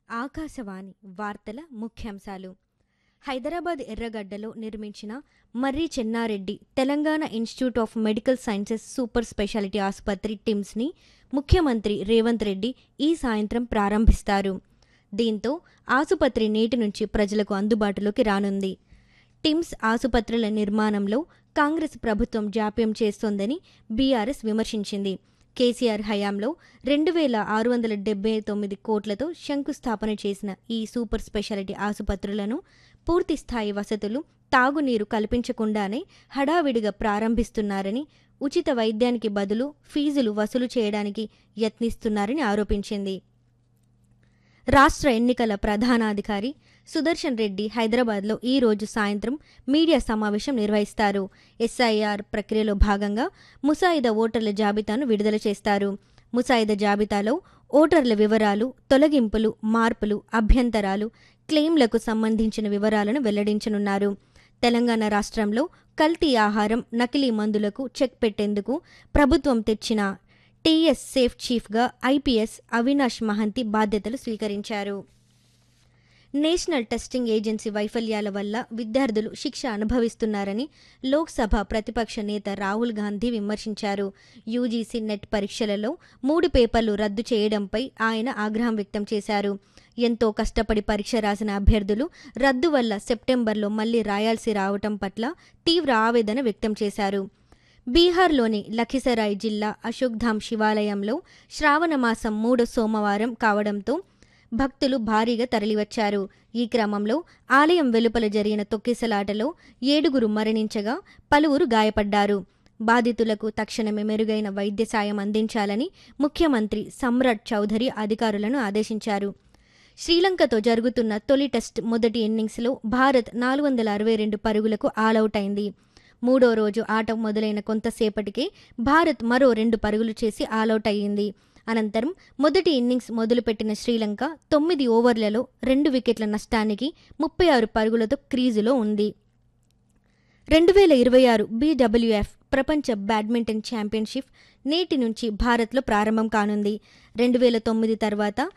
ఆకాశవాణి వార్తల ముఖ్యాంశాలు హైదరాబాద్ ఎర్రగడ్డలో నిర్మించిన మర్రి Chennareddy Telangana institute of medical sciences super speciality ఆసుపత్రి టిమ్స్ని ముఖ్యమంత్రి రేవంత్ రెడ్డి ఈ సాయంత్రం ప్రారంభిస్తారు దీంతో ఆసుపత్రి నేటి నుంచి ప్రజలకు అందుబాటులోకి రానుంది టిమ్స్ ఆసుపత్రుల నిర్మాణంలో కాంగ్రెస్ ప్రభుత్వం జాప్యం చేస్తోందని బీఆర్ఎస్ విమర్శించింది కేసీఆర్ హయాంలో రెండు వేల ఆరు వందల డెబ్బై తొమ్మిది కోట్లతో శంకుస్థాపన చేసిన ఈ సూపర్ స్పెషాలిటీ ఆసుపత్రులను పూర్తి స్థాయి వసతులు తాగునీరు కల్పించకుండానే హడావిడిగా ప్రారంభిస్తున్నారని ఉచిత వైద్యానికి బదులు ఫీజులు వసూలు చేయడానికి యత్నిస్తున్నారని ఆరోపించింది రాష్ట్ర ఎన్నికల ప్రధానాధికారి సుదర్శన్ రెడ్డి హైదరాబాద్లో ఈ రోజు సాయంత్రం మీడియా సమావేశం నిర్వహిస్తారు ఎస్ఐఆర్ ప్రక్రియలో భాగంగా ముసాయిదా ఓటర్ల జాబితాను విడుదల చేస్తారు ముసాయిదా జాబితాలో ఓటర్ల వివరాలు తొలగింపులు మార్పులు అభ్యంతరాలు క్లెయిమ్లకు సంబంధించిన వివరాలను వెల్లడించనున్నారు తెలంగాణ రాష్ట్రంలో కల్తీ ఆహారం నకిలీ మందులకు చెక్ పెట్టేందుకు ప్రభుత్వం తెచ్చిన టీఎస్ సేఫ్ చీఫ్గా ఐపీఎస్ అవినాష్ మహంతి బాధ్యతలు స్వీకరించారు నేషనల్ టెస్టింగ్ ఏజెన్సీ వైఫల్యాల వల్ల విద్యార్థులు శిక్ష అనుభవిస్తున్నారని లోక్సభ ప్రతిపక్ష నేత రాహుల్ గాంధీ విమర్శించారు యూజీసీ నెట్ పరీక్షలలో మూడు పేపర్లు రద్దు చేయడంపై ఆయన ఆగ్రహం వ్యక్తం చేశారు ఎంతో కష్టపడి పరీక్ష రాసిన అభ్యర్థులు రద్దు వల్ల సెప్టెంబర్లో మళ్లీ రాయాల్సి రావటం పట్ల తీవ్ర ఆవేదన వ్యక్తం చేశారు బీహార్లోని లఖిసరాయ్ జిల్లా అశోక్ధామ్ శివాలయంలో శ్రావణ మాసం మూడో సోమవారం కావడంతో భక్తులు భారీగా తరలివచ్చారు ఈ క్రమంలో ఆలయం వెలుపల జరిగిన తొక్కిసలాటలో ఏడుగురు మరణించగా పలువురు గాయపడ్డారు బాధితులకు తక్షణమే మెరుగైన వైద్య సాయం అందించాలని ముఖ్యమంత్రి సమ్రాట్ చౌధరి అధికారులను ఆదేశించారు శ్రీలంకతో జరుగుతున్న తొలి టెస్ట్ మొదటి ఇన్నింగ్స్లో భారత్ నాలుగు వందల అరవై రెండు పరుగులకు ఆలౌట్ అయింది మూడో రోజు ఆట మొదలైన కొంతసేపటికే భారత్ మరో రెండు పరుగులు చేసి ఆలౌట్ అయ్యింది అనంతరం మొదటి ఇన్నింగ్స్ మొదలుపెట్టిన శ్రీలంక తొమ్మిది ఓవర్లలో రెండు వికెట్ల నష్టానికి ముప్పై ఆరు పరుగులతో క్రీజులో ఉంది రెండు వేల ఇరవై ఆరు బీడబ్ల్యూఎఫ్ ప్రపంచ బ్యాడ్మింటన్ ఛాంపియన్షిప్ నేటి నుంచి భారత్లో ప్రారంభం కానుంది రెండు వేల తొమ్మిది తర్వాత